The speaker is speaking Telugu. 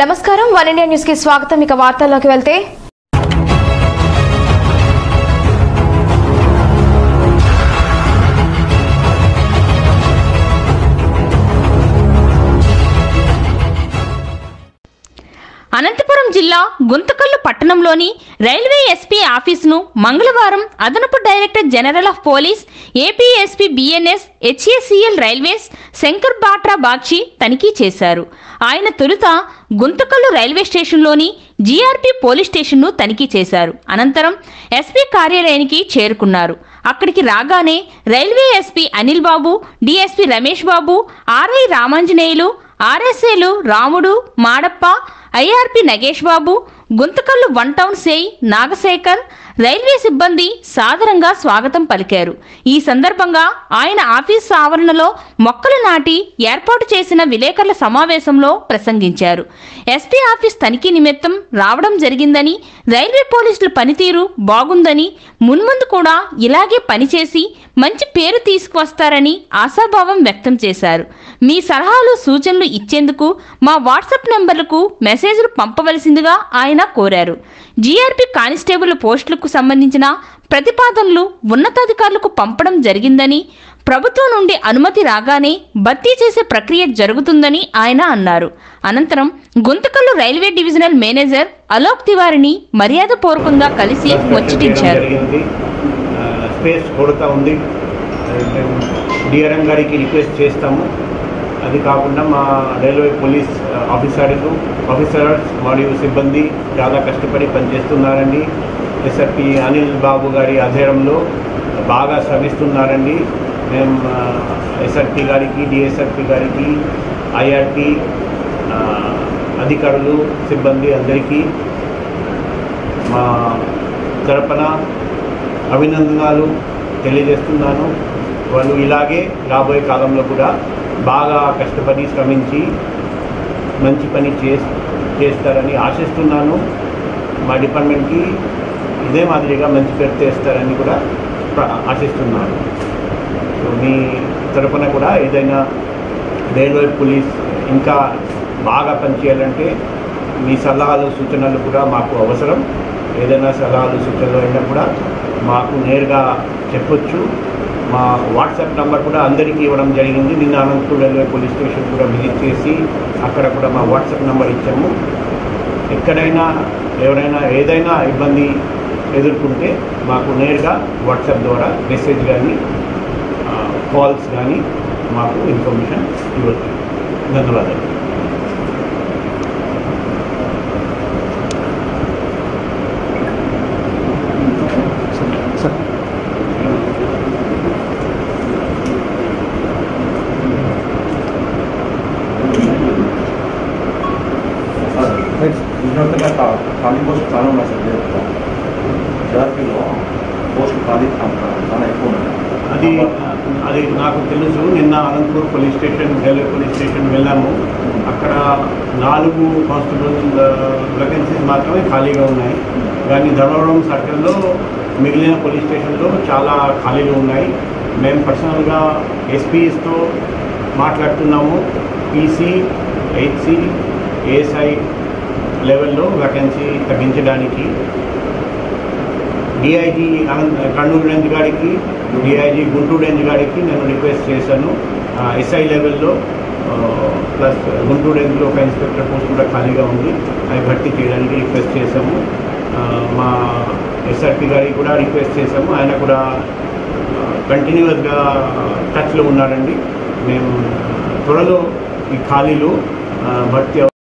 నమస్కారం వన్ ఇండియా న్యూస్ కి స్వాగతం ఇక వార్తల్లోకి వెళ్తే అనంతపురం జిల్లా గుంతకల్లు పట్టణంలోని రైల్వే ఎస్పీ ఆఫీసును మంగళవారం అదనపు director general of police AP SP BNS HACL railways Shankar Batra Bakshi తనిఖీ చేశారు ఆయన తొలుత గుంతకల్లు రైల్వే స్టేషన్లోని జీఆర్పీ పోలీస్ స్టేషన్ను తనిఖీ చేశారు అనంతరం ఎస్పీ కార్యాలయానికి చేరుకున్నారు అక్కడికి రాగానే railway SP Anil Babu DSP Ramesh Babu RI Ramanjaneyulu ఆర్ఎస్ఏలు Ramudu Madappa IRP Nagesh Babu Guntakal one town సేయ్ నాగశేఖర్ రైల్వే సిబ్బంది సాదరంగా స్వాగతం పలికారు ఈ సందర్భంగా ఆయన ఆఫీస్ ఆవరణలో మొక్కలు నాటి ఏర్పాటు చేసిన విలేకరుల సమావేశంలో ప్రసంగించారు ఎస్పీ ఆఫీస్ తనిఖీ నిమిత్తం రావడం జరిగిందని రైల్వే పోలీసుల పనితీరు బాగుందని మున్ముందు కూడా ఇలాగే పనిచేసి మంచి పేరు తీసుకువస్తారని ఆశాభావం వ్యక్తం చేశారు మీ సలహాలు సూచనలు ఇచ్చేందుకు మా వాట్సాప్ నెంబర్లకు మెసేజ్లు పంపవలసిందిగా ఆయన కోరారు జీఆర్పీ కానిస్టేబుల్ పోస్టులకు సంబంధించిన ప్రతిపాదనలు ఉన్నతాధికారులకు పంపడం జరిగిందని ప్రభుత్వం నుండి అనుమతి రాగానే భర్తీ చేసే ప్రక్రియ జరుగుతుందని ఆయన అన్నారు అనంతరం Guntakal railway divisional manager Alok తివారిని మర్యాదపూర్వకంగా కలిసి ముచ్చటించారు జరిగింది ఆ, స్పేస్ కొరత ఉంది మేము డిఆర్ఎం గారికి రిక్వెస్ట్ చేస్తాము అది కాకుండా మా రైల్వే పోలీస్ ఆఫీసర్లు ఆఫీసర్స్ మరియు సిబ్బంది చాలా కష్టపడి పనిచేస్తున్నారండి ఎస్ఆర్పి అనిల్ బాబు గారి ఆధ్వర్యంలో బాగా శ్రమిస్తున్నారండి మేము ఎస్ఆర్పి గారికి డిఎస్ఆర్పి గారికి ఐఆర్టీ అధికారులు సిబ్బంది అందరికీ మా తరపున అభినందనలు తెలియజేస్తున్నాను వాళ్ళు ఇలాగే రాబోయే కాలంలో కూడా బాగా కష్టపడి శ్రమించి మంచి పని చేస్ చేస్తారని ఆశిస్తున్నాను మా డిపార్ట్మెంట్కి ఇదే మాదిరిగా మంచి పేరు తెస్తారని కూడా ప్ర- ఆశిస్తున్నాను సో మీ తరపున కూడా ఏదైనా రైల్వే పోలీస్ ఇంకా బాగా పనిచేయాలంటే మీ సలహాలు సూచనలు కూడా మాకు అవసరం ఏదైనా సలహాలు సూచనలు అయినా కూడా మాకు నేరుగా చెప్పొచ్చు మా వాట్సాప్ నంబర్ కూడా అందరికీ ఇవ్వడం జరిగింది నిన్న అనంతపూర్ రైల్వే పోలీస్ స్టేషన్ కూడా విజిట్ చేసి అక్కడ కూడా మా వాట్సాప్ నంబర్ ఇచ్చాము ఎక్కడైనా ఎవరైనా ఏదైనా ఇబ్బంది ఎదుర్కొంటే మాకు నేరుగా వాట్సాప్ ద్వారా మెసేజ్ కానీ కాల్స్ కానీ మాకు ఇన్ఫర్మేషన్ ఇవ్వచ్చు ధన్యవాదాలు సార్ వినూత్నంగా ఖా- ఖాళీ పోస్ట్ చాలా ఉన్నాయి సార్ దేశంలో జాతీయలో పోస్ట్ ఖాళీ చాలా చాలా ఎక్కువ ఉన్నాయి అది అది నాకు తెలుసు నిన్న Anantapur police station railway police station వెళ్ళాము అక్కడ నాలుగు కానిస్టేబుల్ వేకెన్సీస్ మాత్రమే ఖాళీగా ఉన్నాయి కానీ ధర్మవరం సర్కిల్లో మిగిలిన పోలీస్ స్టేషన్లో చాలా ఖాళీలు ఉన్నాయి మేము పర్సనల్గా ఎస్పీస్తో మాట్లాడుతున్నాము పీసీ హెచ్సి ఏఎస్ఐ లెవెల్లో వేకెన్సీ తగ్గించడానికి డిఐజీ అనంత కర్నూలు రేంజ్ గారికి డిఐజీ గుంటూరు రేంజ్ గారికి నేను రిక్వెస్ట్ చేశాను ఎస్ఐ లెవెల్లో ఆ, ప్లస్ గుంటూరు రేంజ్లో ఒక ఇన్స్పెక్టర్ పోస్ట్ కూడా ఖాళీగా ఉంది అది భర్తీ చేయడానికి రిక్వెస్ట్ చేశాము ఆ, మా ఎస్ఆర్పి గారికి కూడా రిక్వెస్ట్ చేశాము ఆయన కూడా కంటిన్యూస్గా టచ్లో ఉన్నారండి మేము త్వరలో ఈ ఖాళీలు ఆ, భర్తీ